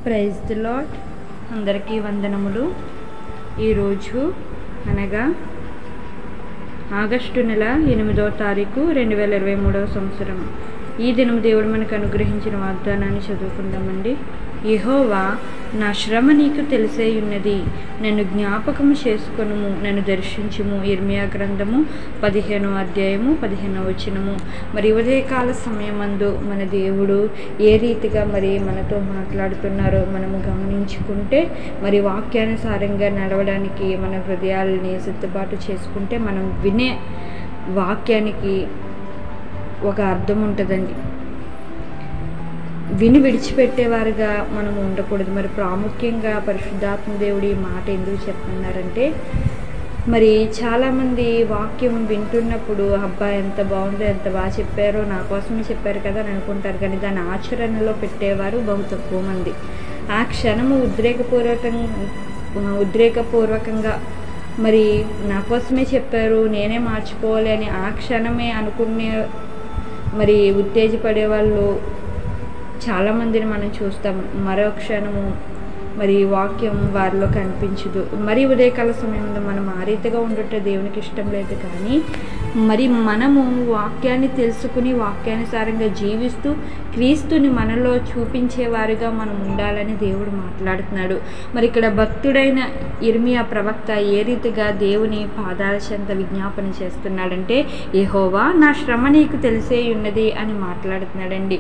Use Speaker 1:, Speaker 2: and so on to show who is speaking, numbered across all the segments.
Speaker 1: praise the lot అందరికీ వందనములు ఈరోజు అనగా ఆగస్టు నెల ఎనిమిదవ తారీఖు రెండు వేల ఇరవై మూడవ సంవత్సరం ఈ దినం దేవుడు మనకు అనుగ్రహించిన వాగ్దానాన్ని చదువుకుందామండి యెహోవా నా శ్రమ నీకు తెలిసే ఉన్నది నన్ను జ్ఞాపకము చేసుకొనుము నన్ను దర్శించుము ఇర్మియా గ్రంథము పదిహేనో అధ్యాయము పదిహేనవ వచనము మరి ఉదయకాల సమయమందు మన దేవుడు ఏ రీతిగా మరి మనతో మాట్లాడుతున్నారో మనము గమనించుకుంటే మరి వాక్యానుసారంగా నడవడానికి మన హృదయాలని సిద్ధపాటు చేసుకుంటే మనం వినే వాక్యానికి ఒక అర్థం ఉంటుందండి విని విడిచిపెట్టేవారుగా మనం ఉండకూడదు మరి ప్రాముఖ్యంగా పరిశుద్ధాత్మ దేవుడి ఈ మాట ఎందుకు చెప్తున్నారంటే మరి చాలామంది వాక్యం వింటున్నప్పుడు అబ్బా ఎంత బాగుందో ఎంత బాగా చెప్పారో నా కోసమే చెప్పారు కదా అని అనుకుంటారు కానీ దాన్ని ఆచరణలో పెట్టేవారు బహు తక్కువ మంది ఆ క్షణము ఉద్రేకపూర్వకంగా ఉద్రేకపూర్వకంగా మరి నా కోసమే చెప్పారు నేనే మార్చుకోవాలి అని ఆ క్షణమే అనుకునే మరి ఉత్తేజపడే వాళ్ళు చాలామందిని మనం చూస్తాం మరో క్షణము మరి వాక్యం వారిలో కనిపించదు మరి ఉదయకాల సమయంలో మనం ఆ రీతిగా ఉండుట దేవునికి ఇష్టం లేదు కానీ మరి మనము వాక్యాన్ని తెలుసుకుని వాక్యానుసారంగా జీవిస్తూ క్రీస్తుని మనలో చూపించేవారుగా మనం ఉండాలని దేవుడు మాట్లాడుతున్నాడు మరి ఇక్కడ భక్తుడైన ఇర్మియా ప్రవక్త ఏ రీతిగా దేవుని పాదాల చెంత విజ్ఞాపన చేస్తున్నాడంటే ఏహోవా నా శ్రమ నీకు తెలిసే ఉన్నది అని మాట్లాడుతున్నాడండి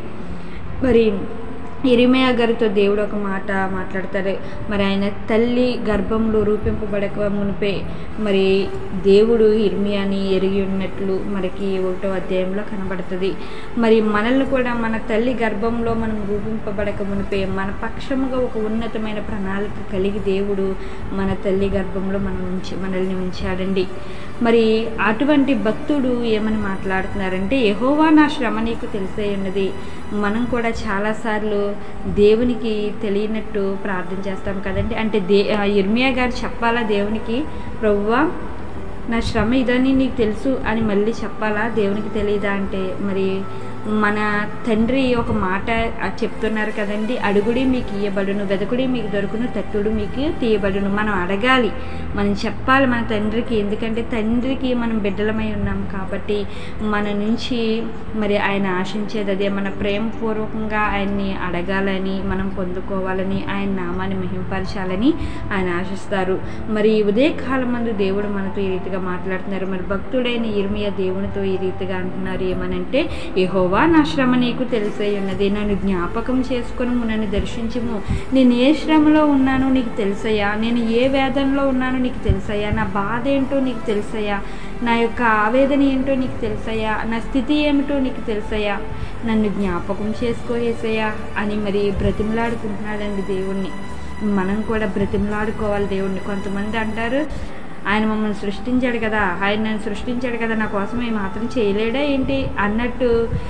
Speaker 1: మరి ఇరిమయ గారితో దేవుడు ఒక మాట మాట్లాడతారు మరి ఆయన తల్లి గర్భంలో రూపింపబడక మునిపే మరి దేవుడు ఇర్మియాని ఎరిగి ఉన్నట్లు మనకి ఒకటో అధ్యాయంలో కనబడుతుంది మరి మనల్ని కూడా మన తల్లి గర్భంలో మనం రూపింపబడక మునిపే మన పక్షముగా ఒక ఉన్నతమైన ప్రణాళిక కలిగి దేవుడు మన తల్లి గర్భంలో మనం ఉంచి మనల్ని ఉంచాడండి మరి అటువంటి భక్తుడు ఏమని మాట్లాడుతున్నారంటే యహోవా నా శ్రమ నీకు తెలిసే ఉన్నది మనం కూడా చాలాసార్లు దేవునికి తెలియనట్టు ప్రార్థన చేస్తాం కదండి అంటే దే ఇర్మియా గారు చెప్పాలా దేవునికి ప్రవ్వా నా శ్రమ ఇదని నీకు తెలుసు అని మళ్ళీ చెప్పాలా దేవునికి తెలియదా అంటే మరి మన తండ్రి ఒక మాట చెప్తున్నారు కదండి అడుగుడి మీకు ఇయ్యబడును వెదకుడి మీకు దొరుకును తట్టుడు మీకు తీయబడును మనం అడగాలి మనం చెప్పాలి మన తండ్రికి ఎందుకంటే తండ్రికి మనం బిడ్డలమై ఉన్నాం కాబట్టి మన నుంచి మరి ఆయన ఆశించేది అదే మన ప్రేమపూర్వకంగా ఆయన్ని అడగాలని మనం పొందుకోవాలని ఆయన నామాన్ని మహింపరచాలని ఆయన ఆశిస్తారు మరి ఉదయకాలం మందు దేవుడు మనతో ఈ రీతిగా మాట్లాడుతున్నారు మరి భక్తుడైన ఇర్మియా దేవునితో ఈ రీతిగా అంటున్నారు ఏమనంటే ఏహో యహోవా నా శ్రమ నీకు తెలిసే ఉన్నది నన్ను జ్ఞాపకం చేసుకుని నన్ను దర్శించము నేను ఏ శ్రమలో ఉన్నానో నీకు తెలుసయ్యా నేను ఏ వేదనలో ఉన్నానో నీకు తెలుసయ్యా నా బాధ ఏంటో నీకు తెలుసయ్యా నా యొక్క ఆవేదన ఏంటో నీకు తెలుసయ్యా నా స్థితి ఏమిటో నీకు తెలుసయ్యా నన్ను జ్ఞాపకం చేసుకోయేసయ్యా అని మరి బ్రతిమలాడుకుంటున్నాడండి దేవుణ్ణి మనం కూడా బ్రతిమలాడుకోవాలి దేవుణ్ణి కొంతమంది అంటారు ఆయన మమ్మల్ని సృష్టించాడు కదా ఆయన నన్ను సృష్టించాడు కదా నా కోసం ఏ మాత్రం చేయలేడా ఏంటి అన్నట్టు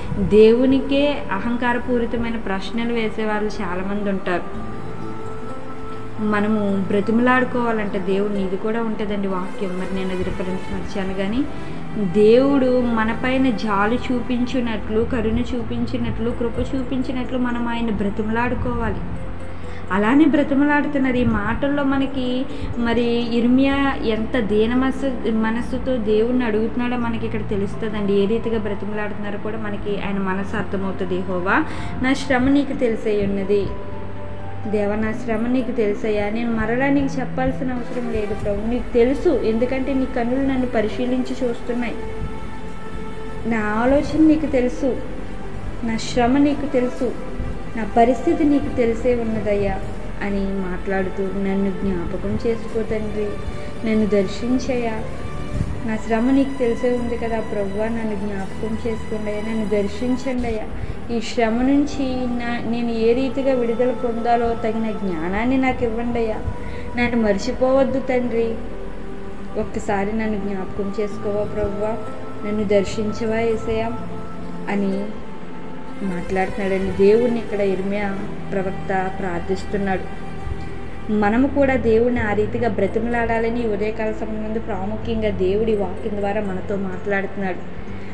Speaker 1: దేవునికే అహంకారపూరితమైన ప్రశ్నలు వేసే వాళ్ళు చాలామంది ఉంటారు మనము బ్రతిమలాడుకోవాలంటే దేవుడిని ఇది కూడా ఉంటుందండి వాక్యం మరి నేను అది రిఫరెన్స్ మర్చాను కానీ దేవుడు మనపైన జాలి చూపించినట్లు కరుణ చూపించినట్లు కృప చూపించినట్లు మనం ఆయన బ్రతిమలాడుకోవాలి అలానే బ్రతిమలాడుతున్నారు ఈ మాటల్లో మనకి మరి ఇర్మియా ఎంత దీన మనసు మనస్సుతో దేవుణ్ణి అడుగుతున్నాడో మనకి ఇక్కడ తెలుస్తుందండి ఏ రీతిగా బ్రతిమలాడుతున్నారో కూడా మనకి ఆయన మనసు అర్థమవుతుంది హోవా నా శ్రమ నీకు తెలిసే ఉన్నది దేవ నా శ్రమ నీకు తెలుసయ్యా నేను మరలా నీకు చెప్పాల్సిన అవసరం లేదు ప్రభు నీకు తెలుసు ఎందుకంటే నీ కన్నులు నన్ను పరిశీలించి చూస్తున్నాయి నా ఆలోచన నీకు తెలుసు నా శ్రమ నీకు తెలుసు నా పరిస్థితి నీకు తెలిసే ఉన్నదయ్యా అని మాట్లాడుతూ నన్ను జ్ఞాపకం చేసుకో తండ్రి నన్ను దర్శించయ్యా నా శ్రమ నీకు తెలిసే ఉంది కదా ప్రవ్వా నన్ను జ్ఞాపకం చేసుకోండి అయ్యా నన్ను దర్శించండి అయ్యా ఈ శ్రమ నుంచి నా నేను ఏ రీతిగా విడుదల పొందాలో తగిన జ్ఞానాన్ని నాకు ఇవ్వండి అయ్యా నన్ను మర్చిపోవద్దు తండ్రి ఒక్కసారి నన్ను జ్ఞాపకం చేసుకోవా ప్రవ్వా నన్ను దర్శించవా ఏసయ్యా అని మాట్లాడుతున్నాడండి దేవుణ్ణి ఇక్కడ ఇర్మియా ప్రవక్త ప్రార్థిస్తున్నాడు మనము కూడా దేవుడిని ఆ రీతిగా బ్రతిమలాడాలని ఉదయకాల సమయం ముందు ప్రాముఖ్యంగా దేవుడి వాక్యం ద్వారా మనతో మాట్లాడుతున్నాడు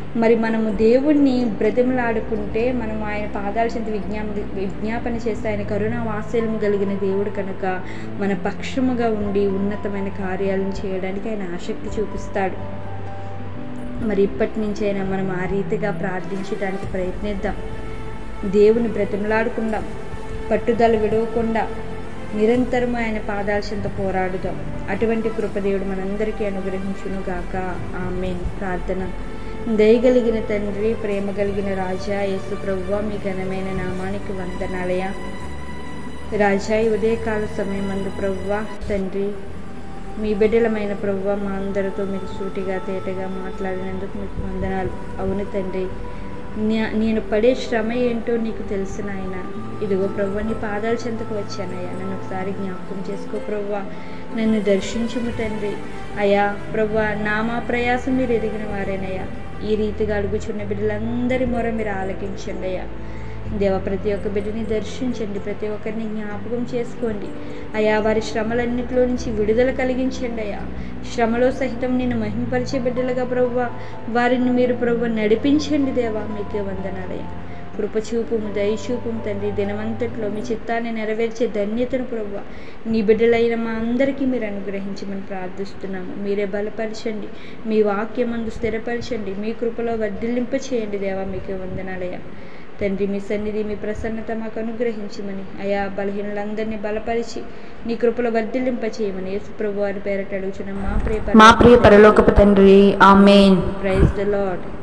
Speaker 1: మరి మనము దేవుణ్ణి బ్రతిమలాడుకుంటే మనం ఆయన పాదాల చెంత విజ్ఞా విజ్ఞాపన చేస్తే ఆయన కరుణ వాత్సల్యం కలిగిన దేవుడు కనుక మన పక్షముగా ఉండి ఉన్నతమైన కార్యాలను చేయడానికి ఆయన ఆసక్తి చూపిస్తాడు మరి ఇప్పటి నుంచైనా మనం ఆ రీతిగా ప్రార్థించడానికి ప్రయత్నిద్దాం దేవుని బ్రతిమలాడుకుందాం పట్టుదల విడవకుండా నిరంతరం ఆయన పాదాల చెంత పోరాడుదాం అటువంటి కృపదేవుడు మనందరికీ అనుగ్రహించును గాక ఆమెన్ ప్రార్థన దయగలిగిన తండ్రి ప్రేమ కలిగిన రాజా యేసు ప్రభువ మీ ఘనమైన నామానికి వందనాలయ రాజా ఈ ఉదయకాల సమయం అందు ప్రభువ తండ్రి మీ బిడ్డలమైన ప్రభువ మా అందరితో మీరు సూటిగా తేటగా మాట్లాడినందుకు మీకు వందనాలు అవును తండ్రి నే- నేను పడే శ్రమ ఏంటో నీకు తెలిసిన ఆయన ఇదిగో ప్రభు నీ పాదాల చెంతకు వచ్చానయ్యా నన్ను ఒకసారి జ్ఞాపకం చేసుకో ప్రభు నన్ను దర్శించుము తండ్రి అయ్యా ప్రభు నా మా ప్రయాసం మీరు ఎదిగిన వారేనయ్యా ఈ రీతిగా అడుగుచున్న బిడ్డలందరి మొర మీరు ఆలకించండి అయ్యా దేవ ప్రతి ఒక్క బిడ్డని దర్శించండి ప్రతి ఒక్కరిని జ్ఞాపకం చేసుకోండి అయా వారి శ్రమలన్నిటిలో నుంచి విడుదల కలిగించండి అయ్యా శ్రమలో సహితం నేను మహింపరిచే బిడ్డలుగా ప్రవ్వ వారిని మీరు ప్రవ్వ నడిపించండి దేవా మీకే వందనాలయ్యా కృపచూపుము దయచూపుము తండ్రి దినమంతట్లో మీ చిత్తాన్ని నెరవేర్చే ధన్యతను ప్రవ్వ నీ బిడ్డలైన మా అందరికీ మీరు అనుగ్రహించమని ప్రార్థిస్తున్నాము మీరే బలపరచండి మీ వాక్యమందు స్థిరపరచండి మీ కృపలో వర్ధిల్లింప చేయండి దేవా మీకే వందనాలయ్యా తండ్రి మీ సన్నిధి మీ ప్రసన్నత మాకు అనుగ్రహించమని అయా బలహీనులందరినీ బలపరిచి నీ కృపలో వర్ధిల్లింప చేయమని యేసు ప్రభు వారి పేరట అడుగుచున్న మా ప్రియ
Speaker 2: మా ప్రియ పరలోకపు తండ్రి ఆమెన్
Speaker 1: ప్రైజ్ ద లాడ్